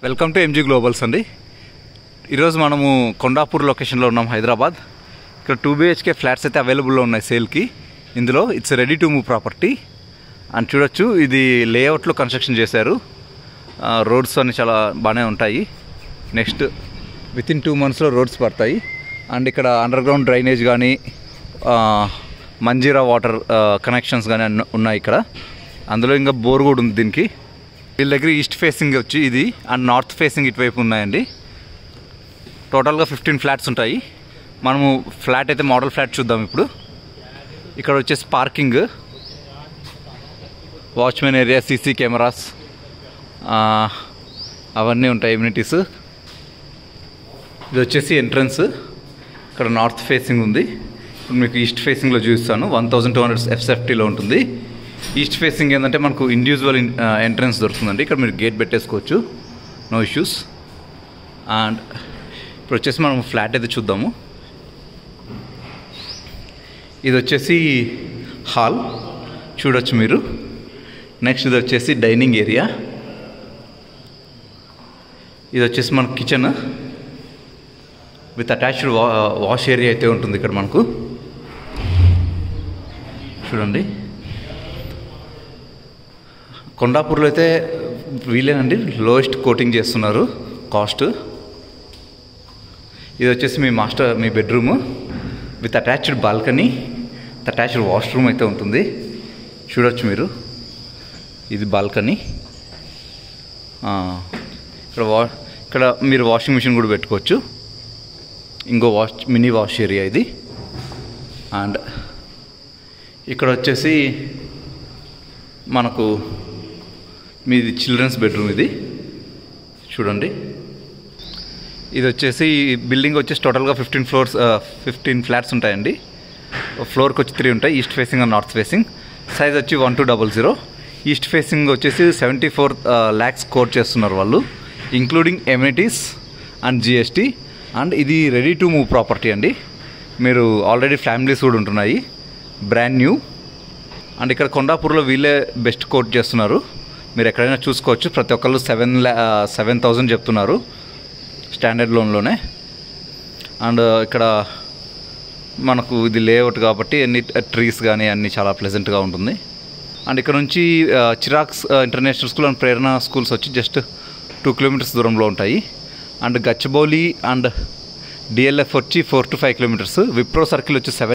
welcome to MG గ్లోబల్స్ అండి ఈరోజు మనము కొండాపూర్ లొకేషన్లో ఉన్నాం హైదరాబాద్ ఇక్కడ టూ బిహెచ్కే ఫ్లాట్స్ అయితే అవైలబుల్లో ఉన్నాయి సేల్కి ఇందులో it's ready to move property అని చూడొచ్చు ఇది లేఅవుట్లో కన్స్ట్రక్షన్ చేశారు రోడ్స్ అన్ని చాలా బాగానే ఉంటాయి నెక్స్ట్ విత్ ఇన్ టూ మంత్స్లో రోడ్స్ పడతాయి అండ్ ఇక్కడ అండర్ గ్రౌండ్ డ్రైనేజ్ కానీ మంజీరా వాటర్ కనెక్షన్స్ కానీ అన్ని ఉన్నాయి ఇక్కడ అందులో ఇంకా బోర్ కూడా ఉంది దీనికి వీళ్ళ దగ్గర ఈస్ట్ ఫేసింగ్ వచ్చి ఇది అండ్ నార్త్ ఫేసింగ్ ఇటువైపు ఉన్నాయండి టోటల్గా ఫిఫ్టీన్ ఫ్లాట్స్ ఉంటాయి మనము ఫ్లాట్ అయితే మోడల్ ఫ్లాట్ చూద్దాం ఇప్పుడు ఇక్కడ వచ్చేసి parking watchman area CC cameras అవన్నీ ఉంటాయి ఇమ్యూనిటీస్ ఇది వచ్చేసి ఎంట్రన్స్ ఇక్కడ నార్త్ ఫేసింగ్ ఉంది ఇప్పుడు మీకు ఈస్ట్ ఫేసింగ్లో చూపిస్తాను వన్ థౌజండ్ టూ హండ్రెడ్ ఎఫ్సెఫ్టీలో ఉంటుంది ఈస్ట్ ఫేసింగ్ ఏంటంటే మనకు ఇండివిజువల్ ఎంట్రన్స్ దొరుకుతుందండి ఇక్కడ మీరు గేట్ పెట్టేసుకోవచ్చు నో ఇష్యూస్ అండ్ ఇప్పుడు వచ్చేసి మనం ఫ్లాట్ అయితే చూద్దాము ఇది వచ్చేసి హాల్ చూడొచ్చు మీరు నెక్స్ట్ ఇది వచ్చేసి డైనింగ్ ఏరియా ఇది వచ్చేసి మన కిచెన్ విత్ అటాచ్డ్ వా వాష్ ఏరియా అయితే ఉంటుంది ఇక్కడ మనకు చూడండి కొండాపూర్లో అయితే వీలేనండి లోయెస్ట్ కోటింగ్ చేస్తున్నారు కాస్ట్ ఇది వచ్చేసి మీ మాస్టర్ మీ bedroom with attached balcony with attached washroom అయితే ఉంటుంది చూడొచ్చు మీరు ఇది బాల్కనీ ఇక్కడ వా ఇక్కడ మీరు వాషింగ్ మిషన్ కూడా పెట్టుకోవచ్చు ఇంకో వాష్ మినీ వాష్ ఏరియా ఇది అండ్ ఇక్కడ వచ్చేసి మనకు మీది చిల్డ్రన్స్ బెడ్రూమ్ ఇది చూడండి ఇది వచ్చేసి బిల్డింగ్ వచ్చేసి టోటల్గా ఫిఫ్టీన్ ఫ్లోర్స్ ఫిఫ్టీన్ ఫ్లాట్స్ ఉంటాయండి ఫ్లోర్కి వచ్చి త్రీ ఉంటాయి east facing and north facing size వచ్చి one two double zero east facing వచ్చేసి సెవెంటీ ఫోర్ ల్యాక్స్ కోట్ చేస్తున్నారు వాళ్ళు including amenities and GST and ఇది రెడీ టు మూవ్ ప్రాపర్టీ అండి మీరు ఆల్రెడీ ఫ్యామిలీస్ కూడా ఉంటున్నాయి బ్రాండ్ న్యూ అండ్ ఇక్కడ కొండాపూర్లో వీళ్ళే బెస్ట్ కోట్ చేస్తున్నారు మీరు ఎక్కడైనా చూసుకోవచ్చు ప్రతి ఒక్కళ్ళు సెవెన్ ల్యా సెవెన్ థౌజండ్ చెప్తున్నారు స్టాండర్డ్ లోన్లోనే అండ్ ఇక్కడ మనకు ఇది లేఅవుట్ కాబట్టి అన్ని ట్రీస్ కానీ అన్ని చాలా ప్లెజెంట్గా ఉంటుంది అండ్ ఇక్కడ నుంచి Chirec international school and Prerana schools వచ్చి జస్ట్ టూ కిలోమీటర్స్ దూరంలో ఉంటాయి అండ్ గచ్చిబౌలి అండ్ డిఎల్ఎఫ్ వచ్చి four to five kilometres Wipro circle వచ్చి సెవెన్